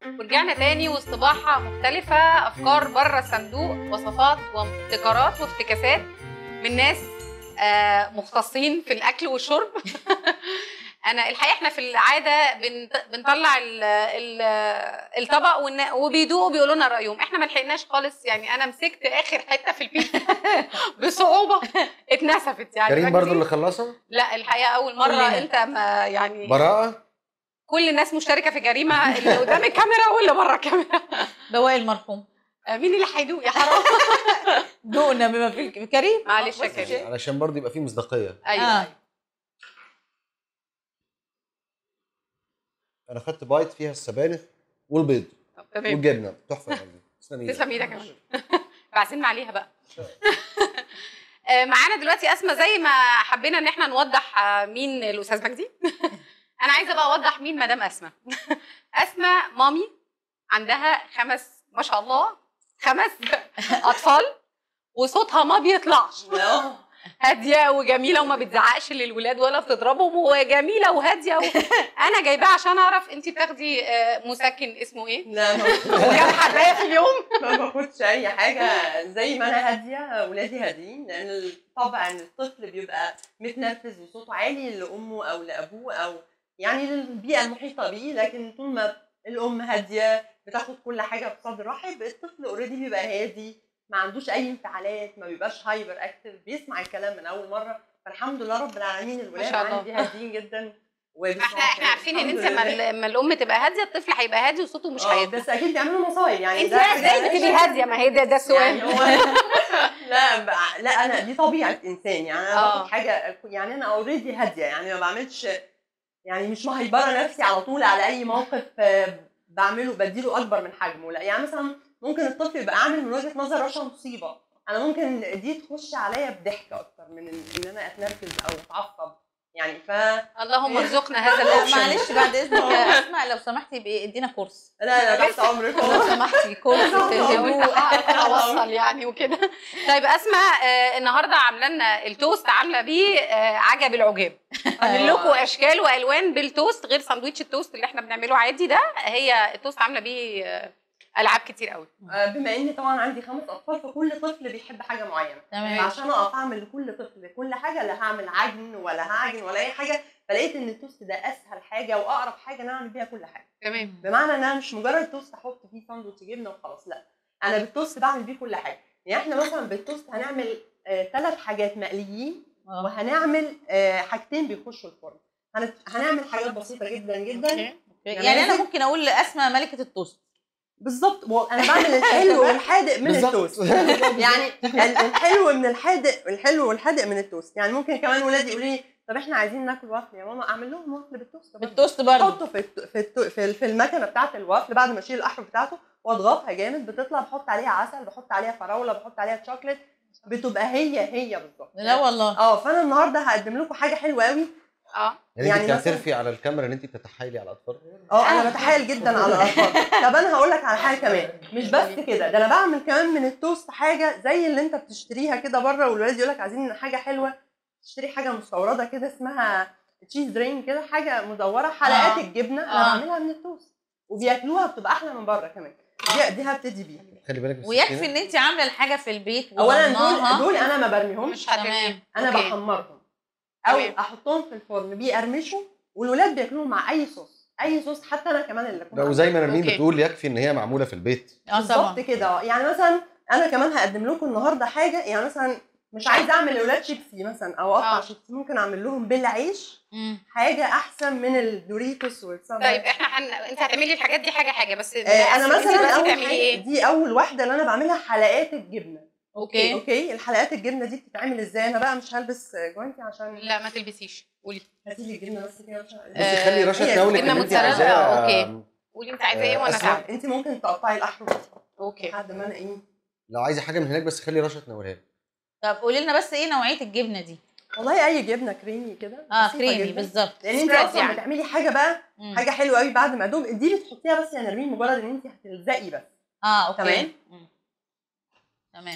ورجعنا تاني واستباحة مختلفة أفكار بره الصندوق وصفات وابتكارات وافتكاسات من ناس آه، مختصين في الأكل والشرب أنا الحقيقة إحنا في العادة بنط- بنطلع ال- ال- الطبق والنا- وبيدوقوا بيقولوا لنا رأيهم إحنا ما لحقناش خالص يعني أنا مسكت آخر حتة في البيتزا بصعوبة اتنسفت يعني كريم برضو فاكرين؟ اللي خلصها لا الحقيقة أول مرة كلنا. أنت ما يعني براءة كل الناس مشتركة في جريمة اللي قدام الكاميرا واللي بره الكاميرا بواقي المرحوم آه، مين اللي هيدوق يا حرام دوقنا بما في الك- كريم معلش يا بص كريم. شيء. علشان برضو يبقى فيه مصداقية ايوه آه. أيوة. انا خدت بايت فيها السبانخ والبيض طب تمام والجبنة تحفة قوي تسلم ايدك تسلم ايدك يا فندم بعزمنا عليها بقى آه، معانا دلوقتي اسماء زي ما حبينا ان احنا نوضح آه، مين الاستاذ مجدي انا عايزه بقى اوضح مين مدام اسماء اسماء مامي عندها خمس ما شاء الله خمس اطفال وصوتها ما بيطلعش هاديه وجميله وما بتزعقش للولاد ولا بتضربهم وجميله وهاديه و... انا جايباها عشان اعرف انت بتاخدي آه، مسكن اسمه ايه لا ما وكام حبايه في اليوم ما باخدش اي حاجه زي ما انا هاديه ولادي هاديين لان طبعا الطفل بيبقى متنرفز وصوته عالي لامه او لابوه او يعني للبيئه المحيطه بيه لكن طول ما الام هاديه بتاخد كل حاجه بصدر رحب الطفل اوريدي بيبقى هادي ما عندوش اي انفعالات ما بيبقاش هايبر اكتف بيسمع الكلام من اول مره فالحمد لله رب العالمين الولاد شاء الله. عندي هاديين جدا احنا احنا عارفين ان انت الحمد لما لله. ال- لما الام تبقى هاديه الطفل هيبقى هادي وصوته مش آه، هيطلع بس اكيد بيعملوا مصايب يعني انت ده بقى حاجة- ازاي بتبقي هاديه ما هي ده ده يعني السؤال هو لا بقى- لا انا دي طبيعه انسان يعني انا آه. باخد حاجه يعني انا اوريدي هاديه يعني ما بعملش يعني مش مهيبره نفسي على طول على اي موقف آه، بعمله بديله اكبر من حجمه لا يعني مثلا ممكن الطفل يبقى عامل من وجهه نظر رشا مصيبه انا ممكن دي تخش عليا بضحك اكتر من ان إن انا اتنرفز او اتعصب يعني ف اللهم ارزقنا هذا لا الاوبشن معلش بعد اذنك يا اسماء لو سمحتي يبقى ادينا كورس لا لا تحت امرك لو والله. سمحتي كورس لا، في لا، الهدوء اوصل يعني وكده طيب اسماء آه، النهارده عامله لنا التوست عامله بيه آه، عجب العجاب عامل لكم اشكال والوان بالتوست غير ساندويتش التوست اللي احنا بنعمله عادي ده هي التوست عامله بيه آه، العاب كتير قوي آه، بما اني طبعا عندي خمس اطفال فكل طفل بيحب حاجه معينه تمام عشان اقف اعمل لكل طفل كل حاجه لا هعمل عجن ولا هعجن ولا اي حاجه فلقيت ان التوست ده اسهل حاجه واقرب حاجه نعمل بيها كل حاجه تمام بمعنى ان انا مش مجرد توست احط فيه ساندوتش جبنه وخلاص لا انا بالتوست بعمل بيه كل حاجه يعني احنا مثلا بالتوست هنعمل ثلاث حاجات مقليين آه. وهنعمل آه، حاجتين بيخشوا الفرن هنت- هنعمل حاجات بسيطه جدا جدا أوكي. يعني انا ممكن اقول لاسماء ملكه التوست بالظبط وانا بعمل الحلو والحادق من بالظبط. التوست يعني ال- الحلو من الحادق الحلو والحادق من التوست يعني ممكن كمان ولادي يقولوا لي طب احنا عايزين ناكل وافل يا ماما اعمل لهم وافل بالتوست برضه. بالتوست برضه احطه في الت- في الت- في ال- في المكنه بتاعه الوافل بعد ما اشيل الاحرف بتاعته واضغطها جامد بتطلع بحط عليها عسل بحط عليها فراوله بحط عليها شوكليت بتبقى هي هي بالظبط لا والله اه فانا النهارده هقدم لكم حاجه حلوه قوي اه يعني, يعني انت مثلاً- بتعترفي على الكاميرا ان انت بتتحايلي على الاطفال اه انا بتحايل جدا على الاطفال طب انا هقول لك على حاجه كمان مش بس كده ده انا بعمل كمان من التوست حاجه زي اللي انت بتشتريها كده بره والولاد يقول لك عايزين حاجه حلوه تشتري حاجه مستورده كده اسمها تشيز رين كده حاجه مدوره حلقات آه. الجبنه انا آه. بعملها من التوست وبياكلوها بتبقى احلى من بره كمان دي دي هبتدي بيها خلي بالك من ويكفي السكينة. ان انت عامله الحاجه في البيت اولا دول وضمناها. دول انا ما برميهمش مش هترمي تمام انا أوكي. بحمرهم او تمام. احطهم في الفرن بيقرمشوا والولاد بياكلوهم مع اي صوص اي صوص حتى انا كمان اللي كنت لا وزي ما نرمين أوكي. بتقول يكفي ان هي معموله في البيت اه بالظبط طبعا كده اه يعني مثلا انا كمان هقدم لكم النهارده حاجه يعني مثلا مش عايزه اعمل لاولاد شيبسي مثلا او اقطع آه. شيبسي ممكن اعمل لهم بالعيش مم. حاجه احسن من الدوريتوس والسامبا طيب احنا هن... انت هتعملي الحاجات دي حاجه حاجه بس آه انا انت مثلا دلوقتي اول تعملي حاجه ايه دي اول واحده اللي انا بعملها حلقات الجبنه اوكي اوكي الحلقات الجبنه دي بتتعمل ازاي انا بقى مش هلبس جوانتي عشان لا ما تلبسيش قولي هاتي لي الجبنه بس كده عشان بصي خلي رشا هي تناولك جبنة اللي انت موتزاريلا، عايزاه أوكي. قولي انت عايزه ايه آه، وانا أسمع. اساعدك انت ممكن تقطعي الاحرف اوكي لحد ما انا ايه لو عايزه حاجه من هناك بس خلي رشا تنولها لك طب قولي لنا بس ايه نوعيه الجبنه دي والله اي جبنه كريمي كده اه بسيطة كريمي جداً. بالظبط لان انت سبريد اصلا يعني. بتعملي حاجه بقى مم. حاجه حلوه قوي بعد ما دوب دي بتحطيها بس يا نرمين مجرد ان انت هتلزقي بس اه اوكي تمام. مم. تمام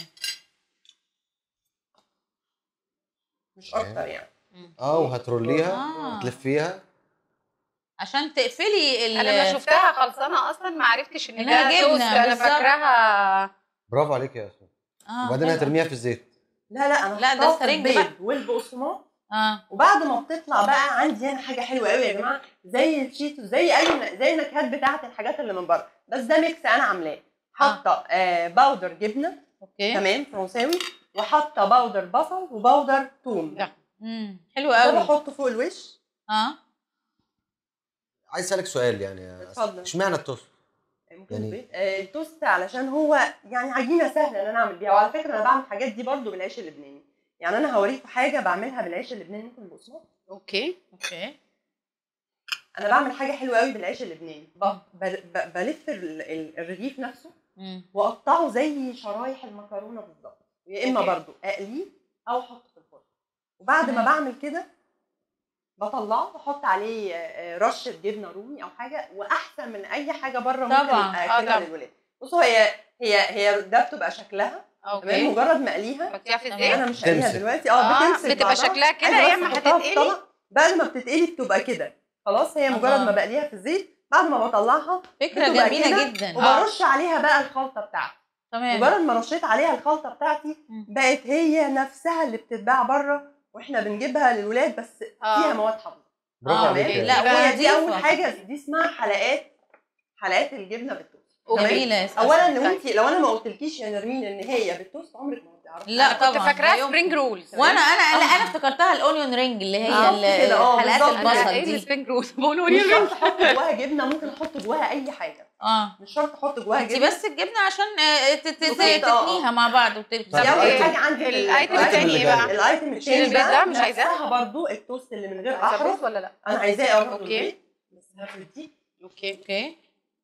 مش اكتر يعني اه وهتروليها آه. تلفيها عشان تقفلي ال انا لما شفتها خلصانه اصلا ما عرفتش ان إنها ده جبنة، توست انا بالظبط. فاكراها برافو عليك يا اسماء اه وبعدين حلو. هترميها في الزيت لا لا انا لا، ده هحطها في سرنج البيض بقى. والبقسماط اه وبعد ما بتطلع بقى عندي هنا حاجه حلوه قوي يا جماعه زي الشيتو زي اي زي النكهات بتاعه الحاجات اللي من بره بس ده ميكس انا عاملاه حاطه آه باودر جبنه اوكي تمام فرنساوي وحاطه باودر بصل وباودر توم ده. امم حلو ده قوي بحطه فوق الوش اه عايز اسالك سؤال يعني يا أسماء. اتفضل. اشمعنى التوست ممكن يعني- البيض آه، التوست علشان هو يعني عجينه سهله ان انا اعمل بيها وعلى فكره انا بعمل الحاجات دي برضو بالعيش اللبناني يعني انا هوريكم حاجه بعملها بالعيش اللبناني ممكن بقسماط اوكي اوكي انا بعمل حاجه حلوه قوي بالعيش اللبناني ب- ب- ب- بلف ال- ال- الرغيف نفسه امم واقطعه زي شرايح المكرونه بالظبط يا اما أوكي. برضو اقليه او احطه في الفرن وبعد ما تمام. بعمل كده بطلعه واحط عليه آه، رشه جبنه رومي او حاجه واحسن من اي حاجه بره ممكن طبعاً. آه، اكلها طبعاً. للولاد بصوا هي هي هي ده بتبقى شكلها تمام اوكي مجرد ما اقليها حطيها في تمام. الزيت انا مش قليها بتمسك. دلوقتي اه اه بتمسك بتبقى بعضها. شكلها كده عايزة يا بس اما أحطها في هتتقلي طبق. بعد ما بتتقلي بتبقى كده خلاص هي مجرد الله. ما بقليها في الزيت بعد ما بطلعها فكره بتبقى جميله كده جدا وبرش عليها بقى الخلطه بتاعتي تمام مجرد ما رشيت عليها الخلطه بتاعتي مم. بقت هي نفسها اللي بتتباع بره واحنا بنجيبها للولاد بس فيها اه مواد حافظه برافو آه، عليك أوكي. يا لا، أسماء. وهي هي دي اول ضيفة. حاجه دي اسمها حلقات حلقات الجبنه بالتوست تمام؟ جميله يا أستاذ. اولا لو انت لو انا ما قلتلكيش يا نرمين ان هي بالتوست عمرك ما هتعرفي لا كنت طبعا لا فاكراها يمكن. سبرينج رولز وانا انا لا آه. انا افتكرتها الاونيون رينج اللي هي آه، ال- كده، آه، حلقات بالظبط. البصل ايه دي السبرينج رولز بقولوا مش لي شرط احط جواها جبنه ممكن احط جواها اي حاجه اه مش شرط احط جواها انت جبنه بس الجبنه عشان آه، ت- ت- بسيطة، آه. تتنيها مع بعض طب دي وتلبسها إيه؟ اول حاجه عندي في الايتم الآيتم التاني اللي ايه جاي. بقى؟ الايتم التاني البيض ده مش عايزاه؟ نفسها برضو التوست اللي من غير عايزة احرف بروز ولا لا؟ انا عايزاه برضو أوكي. البيض بس هاخد دي اوكي اوكي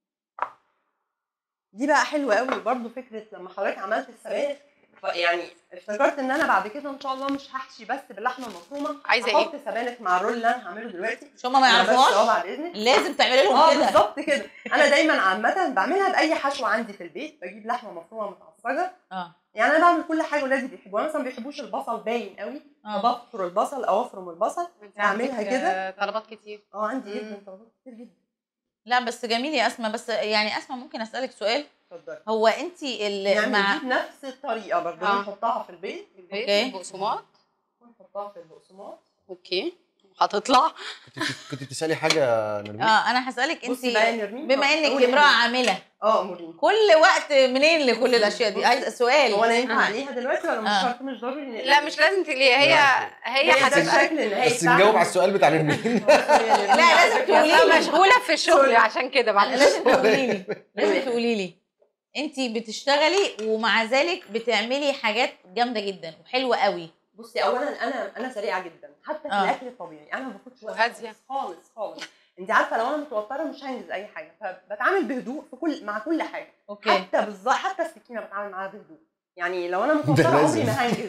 دي بقى حلوه قوي برضو فكره لما حضرتك عملت السبانخ ف- يعني افتكرت ان انا بعد كده ان شاء الله مش هحشي بس باللحمه المفرومه عايزة إيه؟ هحط سبانخ مع الرول اللي انا هعمله دلوقتي مش هما ما أنا بس اه يعرفوهاش بعد اذنك لازم تعملي لهم اه كده بالظبط كده انا دايما عامه بعملها باي حشوه عندي في البيت بجيب لحمه مفرومه متعصجه اه يعني انا بعمل كل حاجه ولادي بيحبوها مثلا ما بيحبوش البصل باين قوي اه فبفطر البصل او افرم البصل انت أعملها عندك، كده؟ آه، طلبات كتير اه عندي مم. جدا طلبات كتير جدا لا بس جميل يا اسماء بس يعني اسماء ممكن اسالك سؤال اتفضلي هو انت اللي يعني مع دي بنفس الطريقه برضه آه. بنحطها في البيت البيض أوكي. البقسماط ونحطها في البقسماط اوكي هتطلع كنت كنت بتسالي حاجه يا نرمين اه انا هسالك انت بصي بقى يا نرمين بما انك قولي امراه لي. عامله اه موريني كل وقت منين لكل الاشياء دي عايز سؤال هو انا ينفع آه. عليها دلوقتي ولا مش آه. شرط مش ضروري نقلب؟ لا مش لازم تقولي هي لا. هي هي ده هتبقى الشكل النهائي بس بتاعها. نجاوب على السؤال بتاع نرمين لا، لازم تقولي انا لي. مشغوله في الشغل سوري. عشان كده معلش لازم تقولي لي لازم تقولي لي انت بتشتغلي ومع ذلك بتعملي حاجات جامده جدا وحلوه قوي بصي اولا انا انا سريعه جدا حتى في آه. الاكل الطبيعي انا ما باخدش وقت وهادية. خالص خالص انت عارفه لو انا متوتره مش هنجز اي حاجه فبتعامل بهدوء في كل مع كل حاجه اوكي حتى بالظبط حتى السكينه بتعامل معاها بهدوء يعني لو انا ده متوتره عمري لازم. ما هنجز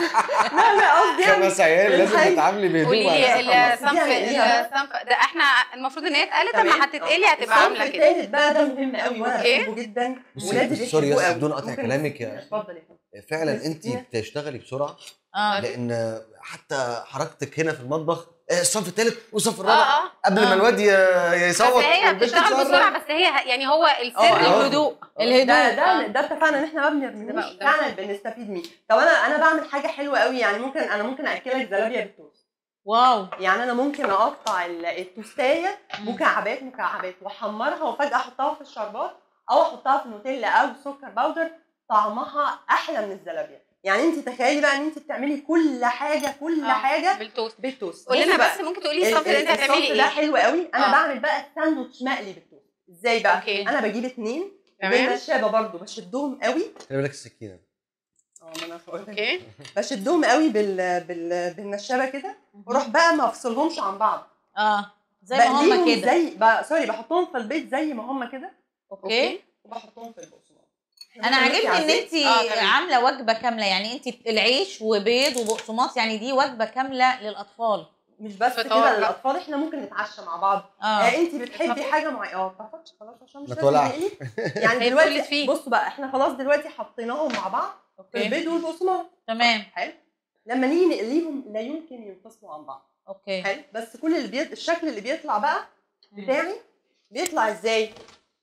لا لا قصدي يعني خمس عيال لازم الحاجة- تتعاملي بهدوء قولي على لي فكرة. الصنف يعني إيه الصنف ده احنا المفروض ان هي اتقالت تمام. اما هتتقلي هتبقى الصنف عامله كده التالت بقى ده مهم قوي وانا أوكي. بحبه جدا بصي، ولادي بصي، سوري بيحبوه بس قوي. بدون قطع ممكن كلامك يا- اتفضل يا فندم فعلا انت السكينة. بتشتغلي بسرعه اه لان حتى حركتك هنا في المطبخ آه، الصف الثالث والصف اه الرابع اه قبل آه. ما الواد ي- بس يصوت هي والبنت بتشتغل تصرخ. بسرعه بس هي يعني هو آه، السر آه. الهدوء ده الهدوء ده آه. ده اتفقنا ان احنا ما ده بنرميش بقى قدام. فعلا بنستفيد منه طب انا انا بعمل حاجه حلوه قوي يعني ممكن انا ممكن اكلك زلابيا بالتوست واو يعني انا ممكن اقطع ال- التوستايه مكعبات مكعبات واحمرها وفجاه احطها في الشربات او احطها في نوتيلا او سكر باودر طعمها احلى من الزلابيا يعني انت تخيلي بقى ان انت بتعملي كل حاجه كل آه، حاجه بالتوست بالتوست قولي بصي لنا بقى، بس ممكن تقولي ال- الصنف اللي انت ال- هتعملي الصنف ده ايه حلو قوي انا آه. بعمل بقى ساندوتش مقلي بالتوست ازاي بقى أوكي. انا بجيب اتنين تمام بالنشابه برضو بشدهم قوي خلي بالك السكينه اه ما انا هقولك. اوكي بشدهم قوي بال... بال... بالنشابه كده واروح بقى ما افصلهمش عن بعض اه زي ما هما بقليهم كده زي ب... سوري بحطهم في البيت زي ما هم كده اوكي وبحطهم في البقسماط انا عاجبني ان انت آه، تمام. عامله وجبه كامله يعني انت العيش وبيض وبقسماط يعني دي وجبه كامله للاطفال مش بس فطار كده بقى. للاطفال احنا ممكن نتعشى مع بعض اه آه انت بتحبي اتفق. حاجه معينه اه اتفقش خلاص عشان مش ما لازم تولعش. نقلي يعني هي دلوقتي بتولد فيه. بصوا بقى احنا خلاص دلوقتي حطيناهم مع بعض في اوكي البيض والبقسماط تمام حلو لما نيجي نقليهم لا يمكن ينفصلوا عن بعض اوكي حلو بس كل اللي بيط... الشكل اللي بيطلع بقى بتاعي بيطلع ازاي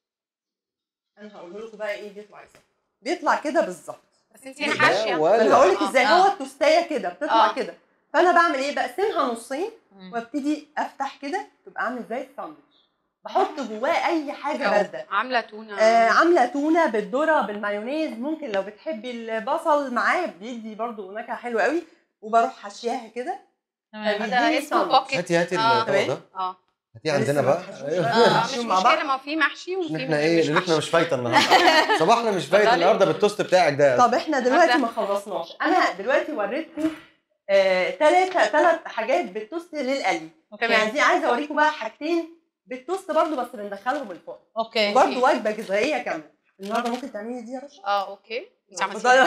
انا هقول لكم بقى ايه بيطلع ازاي بيطلع كده بالظبط بس انت هنا حاشيه ما انا هقول لك ازاي آه. هو التوستايه كده بتطلع آه. كده فانا بعمل ايه بقسمها نصين مم. وابتدي افتح كده تبقى عامل زي الساندوتش بحط جواه اي حاجه أهو، بارده عامله تونه آه عامله تونه بالذره بالمايونيز ممكن لو بتحبي البصل معاه بيدي برضو نكهه حلوه قوي وبروح حشياها كده تمام ده بيديني اسمه ساندوتش. بوكيت هاتي هاتي آه. الطبق ده اه هاتيه عندنا بقى لسه ما أيوه. آه. آه، مش مع مشكله بعض. ما هو في محشي وفي احنا ايه مش ليلتنا محشي. مش فايته النهارده صباحنا مش فايت اتفضلي. النهارده بالتوست بتاعك ده طب احنا دلوقتي هبدأ. ما خلصناش انا دلوقتي وريتكم ثلاثة ثلاث حاجات بالتوست للقلي تمام. يعني دي عايزه اوريكم بقى حاجتين بالتوست برضو بس بندخلهم الفرن اوكي برضو وجبه غذائيه كامله النهارده ممكن تعملي دي يا رشا اه اوكي انت عملتي اتفضلي.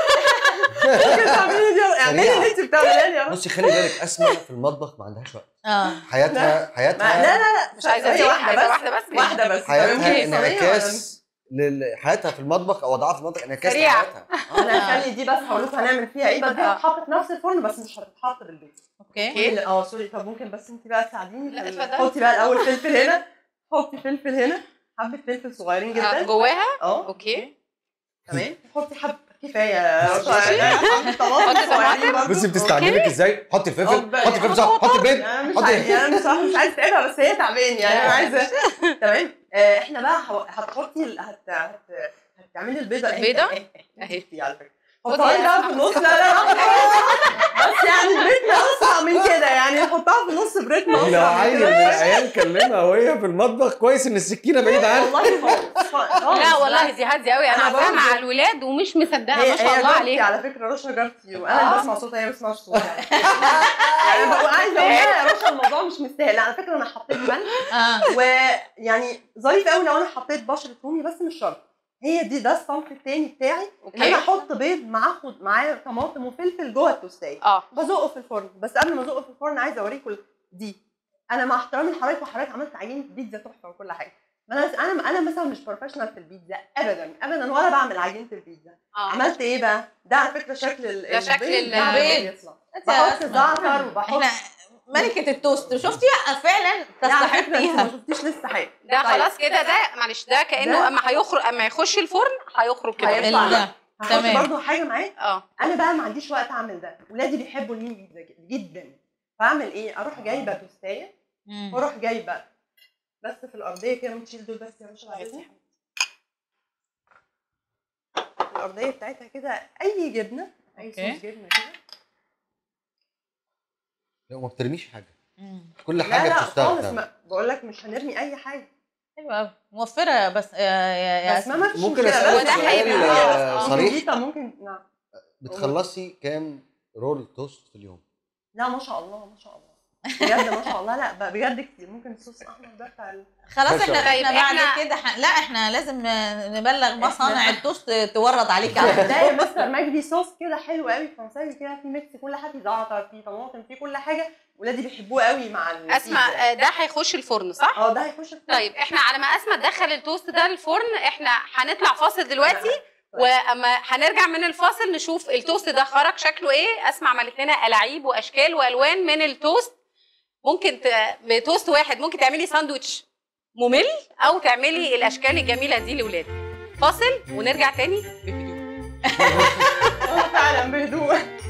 ممكن تعملي دي اعملي اللي انت بتعمليها دي يا رشا بصي خلي بالك اسماء في المطبخ ما عندهاش وقت اه حياتها ما- لا حياتها لا لا مش عايزه هي دي واحده عايزه بس واحده بس واحده بس حياتها ممكن صينية انعكاس لل- حياتها في المطبخ او وضعها في المطبخ انعكاس سريع. لحياتها ولا- انا هخلي دي بس هقول لكم هنعمل فيها ايه بس دي آه. هتتحط في نفس الفرن بس مش هتتحط بالبيت اوكي اوكي اه سوري طب ممكن بس انت بقى تساعديني لا، في ال- اتفضلي. حطي بقى الاول فلفل هنا حطي فلفل هنا حبه فلفل صغيرين آه، جدا جواها اه اوكي تمام حطي حبه كفايه ماشي. حطي طماطم حطي صغيرين طماطم. برضه. بصي بتستعجلك ازاي حطي الفلفل أوكي. حطي فلفل صح حطي البيض انا مش حطي عايزه انا بصراحه مش عايزه اتعبها بس هي تعبانه يعني انا عايزه تمام آه، احنا بقى هو- هتحطي ال- هت هت هتعملي البيضه اهي. البيضة؟ اهي اهي. اهي على فكره خدي حطها لي يا بقى في النص لا لا لا بس يعني الريتم اسرع من كده يعني نحطها في النص بريتم اسرع لو من عيل من كده. العيال كلمها وهي في المطبخ كويس ان السكينه بعيد عنها والله خالص خالص. لا والله دي هاديه قوي انا أنا واقفه برضه- مع الولاد ومش مصدقه هي ما شاء هي الله جارتي عليها على فكره رشا جارتي وانا اللي بسمع صوتها هي ما بتسمعش صوتها يعني انا بقول عايزه اقول لها يا رشا الموضوع مش مستاهل على فكره انا حطيت ملح اه ويعني ظريف قوي لو انا حطيت بشره رومي بس مش شرط هي دي ده الصنف التاني بتاعي ان انا اوكي احط بيض معاه خد معاه طماطم وفلفل جوه التوستايه اه بزقه في الفرن بس قبل ما ازقه في الفرن عايزه اوريكم دي انا مع احترامي لحضرتك وحضرتك عملت عجينه بيتزا تحفه وكل حاجه انا انا انا مثلا مش بروفيشنال في البيتزا ابدا ابدا ولا بعمل عجينه البيتزا اه عملت ايه بقى ده على فكره شكل ال- ده شكل البيض ال- بعد ما البيض. بيطلع. أنت يا بحط أسماء. زعتر وبحط احنا ملكة التوست شفتي فعلا لا على فكره انت ما تستحقيها شفتيش لسه حاجه ده طيب. خلاص كده ده معلش ده كانه ده- اما هيخرج اما يخش الفرن هيخرج كده هيطلع. ال- هحط تمام. برضو حاجه معاه اه انا بقى ما عنديش وقت اعمل ده ولادي بيحبوا المين بيتزا جدا فاعمل ايه اروح جايبه توستايه مم. واروح جايبه بس في الارضيه كده ممكن تشيل دول بس يا باشا بعد إذنك. الارضيه بتاعتها كده اي جبنه اي أوكي. صوص جبنه كده لا ما بترميش حاجه مم. كل لا حاجه لا خالص بتستخدم ما بقول لك مش هنرمي اي حاجه حلوة أوي موفرة بس يا يا يا بس ما ما فيش ممكن مشكلة. اسالك هو ده سؤال هيبقى- آه، آه. صريح دي طب ممكن نعم بتخلصي كام رول توست في اليوم لا ما شاء الله ما شاء الله بجد ما شاء الله لا ب- بجد كتير ممكن الصوص الاحمر ده بتاع ال- خلاص ماشي. احنا طيب، احنا بعد إحنا- كده ح... لا احنا لازم آه، نبلغ مصانع إحنا- التوست تورد عليك على لا يا مستر مجدي صوص كده حلو قوي فرنساوي كده في ميكس كل حاجه في زعتر في طماطم في كل حاجه ولادي بيحبوه قوي مع البيتزا. اسمع آه، ده هيخش الفرن صح؟ اه ده هيخش في طيب احنا على ما اسمع دخل التوست ده الفرن احنا هنطلع فاصل دلوقتي واما هنرجع من الفاصل نشوف التوست ده خرج شكله ايه اسمع عملت لنا الاعيب واشكال والوان من التوست ممكن ت... بتوست واحد ممكن تعملي ساندوتش ممل او تعملي الاشكال الجميله دي لاولادك فاصل ونرجع تاني بهدوء فعلا بهدوء